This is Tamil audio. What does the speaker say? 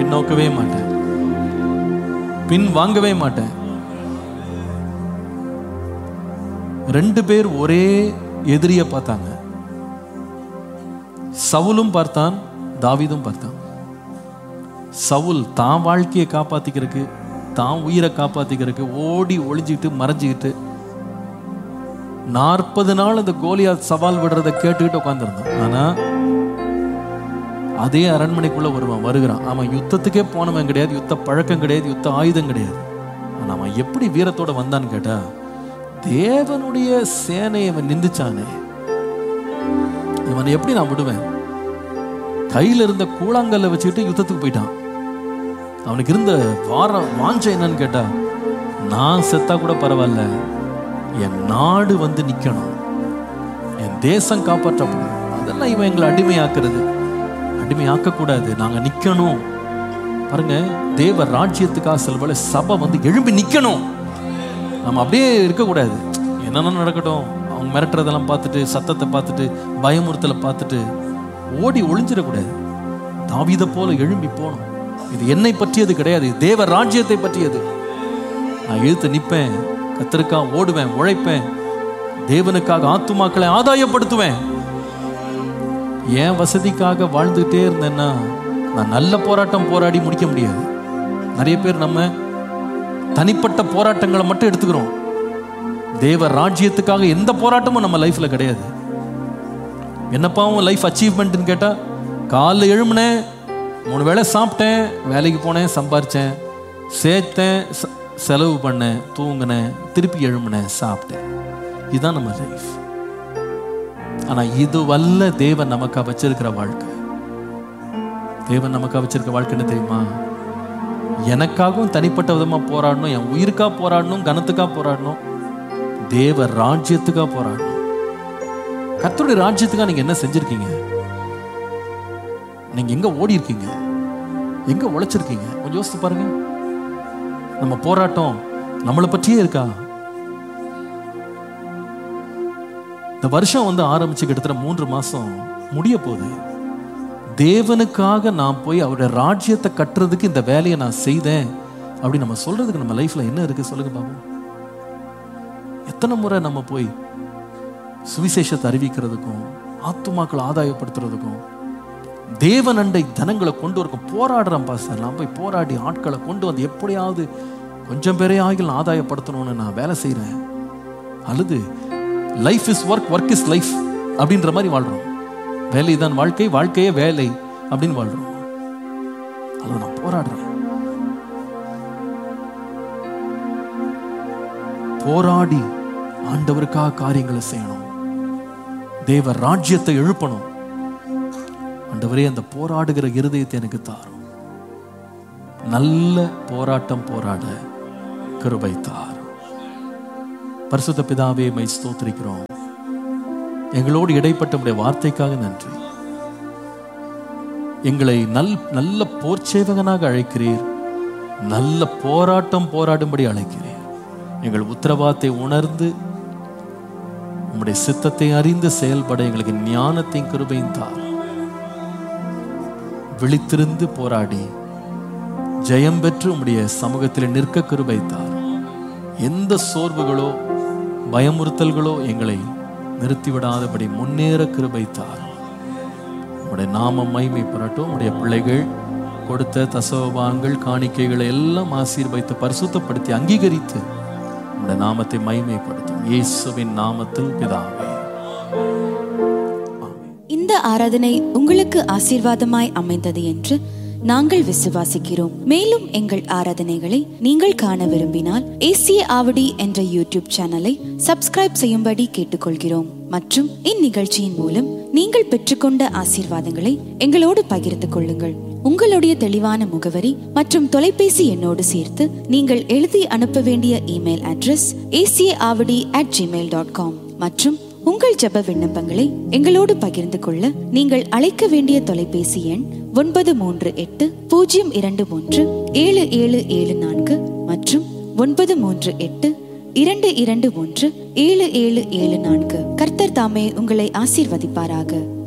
நோக்கவே மாட்டேன் பின் வாங்கவே மாட்டேன் ரெண்டு பேர் ஒரே எதிரிய பார்த்தாங்க சவுலும் பார்த்தான் தாவீதும் பார்த்தான் சவுல் தான் வாழ்க்கையை காப்பாத்திக்கிறதுக்கு தான் உயிரை காப்பாத்திக்கிறதுக்கு ஓடி ஒளிஞ்சுக்கிட்டு மறைஞ்சுக்கிட்டு நாற்பது நாள் அந்த கோலியாத் சவால் விடுறதை கேட்டுக்கிட்டு உட்காந்துருந்தான் ஆனா அதே அரண்மனைக்குள்ள வருவான் வருகிறான் அவன் யுத்தத்துக்கே போனவன் கிடையாது யுத்த பழக்கம் கிடையாது யுத்த ஆயுதம் கிடையாது ஆனா அவன் எப்படி வீரத்தோட வந்தான்னு கேட்டா தேவனுடைய சேனையை அவன் நிந்திச்சானே இவனை எப்படி நான் விடுவேன் கையில இருந்த கூழாங்கல்ல வச்சுக்கிட்டு யுத்தத்துக்கு போயிட்டான் அவனுக்கு இருந்த வார வாஞ்சை என்னன்னு கேட்டா நான் செத்தா கூட பரவாயில்ல என் நாடு வந்து நிக்கணும் என் தேசம் காப்பாற்றப்படும் அதெல்லாம் இவன் எங்களை அடிமையாக்குறது அடிமையாக்க கூடாது நாங்க நிக்கணும் பாருங்க தேவ ராஜ்யத்துக்காக செல்வல சபை வந்து எழும்பி நிக்கணும் நம்ம அப்படியே இருக்கக்கூடாது என்னென்ன நடக்கட்டும் அவங்க மிரட்டுறதெல்லாம் பார்த்துட்டு சத்தத்தை பார்த்துட்டு பயமுறுத்தலை பார்த்துட்டு ஓடி ஒளிஞ்சிடக்கூடாது தாவீதை போல எழும்பி போகணும் இது என்னை பற்றியது கிடையாது இது தேவ ராஜ்யத்தை பற்றியது நான் எழுத்து நிற்பேன் கத்திருக்கா ஓடுவேன் உழைப்பேன் தேவனுக்காக ஆத்துமாக்களை ஆதாயப்படுத்துவேன் என் வசதிக்காக வாழ்ந்துகிட்டே இருந்தேன்னா நான் நல்ல போராட்டம் போராடி முடிக்க முடியாது நிறைய பேர் நம்ம தனிப்பட்ட போராட்டங்களை மட்டும் எடுத்துக்கிறோம் தேவ ராஜ்யத்துக்காக எந்த போராட்டமும் நம்ம லைஃப்ல கிடையாது என்னப்பாவும் லைஃப் அச்சீவ்மெண்ட்னு கேட்டா காலைல எழுமுனேன் மூணு வேளை சாப்பிட்டேன் வேலைக்கு போனேன் சம்பாரிச்சேன் சேர்த்தேன் செ- செலவு பண்ணேன் தூங்கினேன் திருப்பி எழுமுனேன் சாப்பிட்டேன் இதுதான் நம்ம லைஃப் ஆனா இது வல்ல தேவன் நமக்கா வச்சிருக்கிற வாழ்க்கை தேவன் நமக்கா வச்சிருக்க வாழ்க்கை என்ன தெரியுமா எனக்காகவும் தனிப்பட்ட விதமா போராடணும் என் உயிருக்கா போராடணும் கனத்துக்கா போராடணும் தேவ ராஜ்யத்துக்கா போராடணும் கர்த்தருடைய ராஜ்யத்துக்கா நீங்க என்ன செஞ்சிருக்கீங்க நீங்க எங்க ஓடி இருக்கீங்க எங்க உழைச்சிருக்கீங்க கொஞ்சம் யோசித்து பாருங்க நம்ம போராட்டம் நம்மளை பற்றியே இருக்கா இந்த வருஷம் வந்து ஆரம்பிச்சு கிட்டத்தட்ட மூன்று மாசம் முடிய போகுது தேவனுக்காக நான் போய் அவருடைய ராஜ்யத்தை கட்டுறதுக்கு இந்த வேலையை நான் செய்தேன் அப்படி நம்ம சொல்றதுக்கு நம்ம லைஃப்ல என்ன இருக்கு சொல்லுங்க பாப்போம் எத்தனை முறை நம்ம போய் சுவிசேஷத்தை அறிவிக்கிறதுக்கும் ஆத்துமாக்களை ஆதாயப்படுத்துறதுக்கும் தேவனண்டை தனங்களை கொண்டு வரக்கும் போராடுறேன் பாஸ்டர் நான் போய் போராடி ஆட்களை கொண்டு வந்து எப்படியாவது கொஞ்சம் பேரே ஆகில் ஆதாயப்படுத்தணும்னு நான் வேலை செய்கிறேன் அல்லது life is work work is life அப்படின்ற மாதிரி வாழ்றோம் வேலை தான் வாழ்க்கை வாழ்க்கையே வேலை அப்படின்னு வாழ்றோம் அல்லது நான் போராடுறேன் போராடி ஆண்டவருக்காக காரியங்களை செய்யணும் தேவ ராஜ்யத்தை எழுப்பணும் ஆண்டவரே அந்த போராடுகிற இருதயத்தை எனக்கு தாரும் நல்ல போராட்டம் போராட கிருபை தாரும் பரிசுத்த பிதாவே மை ஸ்தோத்திரிக்கிறோம் எங்களோடு இடைப்பட்ட உடைய வார்த்தைக்காக நன்றி எங்களை நல் நல்ல போர்ச்சேவகனாக அழைக்கிறீர் நல்ல போராட்டம் போராடும்படி அழைக்கிறீர் எங்கள் உத்தரவாதத்தை உணர்ந்து உம்முடைய சித்தத்தை அறிந்து செயல்பட எங்களுக்கு ஞானத்தையும் கிருபையும் தார் விழித்திருந்து போராடி ஜெயம் பெற்று உம்முடைய சமூகத்தில் நிற்க கிருபை தார் எந்த சோர்வுகளோ பயமுறுத்தல்களோ எங்களை நிறுத்திவிடாதபடி முன்னேற கிருபை தார் உம்முடைய நாமம் மைமை பரட்டும் உம்முடைய பிள்ளைகள் கொடுத்த தசோபாங்கள் காணிக்கைகளை எல்லாம் ஆசீர்வைத்து பரிசுத்தப்படுத்தி அங்கீகரித்து உம்முடைய நாமத்தை மைமைப்படுத்தும் இயேசுவின் நாமத்தில் பிதாவே இந்த ஆராதனை உங்களுக்கு ஆசீர்வாதமாய் அமைந்தது என்று நாங்கள் விசுவாசிக்கிறோம் மேலும் எங்கள் ஆராதனைகளை நீங்கள் காண விரும்பினால் ஏசிய ஆவடி என்ற யூடியூப் சேனலை சப்ஸ்கிரைப் செய்யும்படி கேட்டுக்கொள்கிறோம் மற்றும் இந்நிகழ்ச்சியின் மூலம் நீங்கள் பெற்றுக்கொண்ட ஆசீர்வாதங்களை எங்களோடு பகிர்ந்து கொள்ளுங்கள் உங்களுடைய தெளிவான முகவரி மற்றும் தொலைபேசி எண்ணோடு சேர்த்து நீங்கள் எழுதி அனுப்ப வேண்டிய இமெயில் அட்ரஸ் ஏசிய Avadi at Gmail dot com மற்றும் உங்கள் ஜெப விண்ணப்பங்களை எங்களோடு பகிர்ந்து கொள்ள நீங்கள் அழைக்க வேண்டிய தொலைபேசி எண் ஒன்பது மூன்று எட்டு பூஜ்ஜியம் இரண்டு மூன்று ஏழு ஏழு ஏழு நான்கு மற்றும் ஒன்பது மூன்று எட்டு இரண்டு இரண்டு ஒன்று ஏழு ஏழு ஏழு நான்கு கர்த்தர் தாமே உங்களை ஆசீர்வதிப்பாராக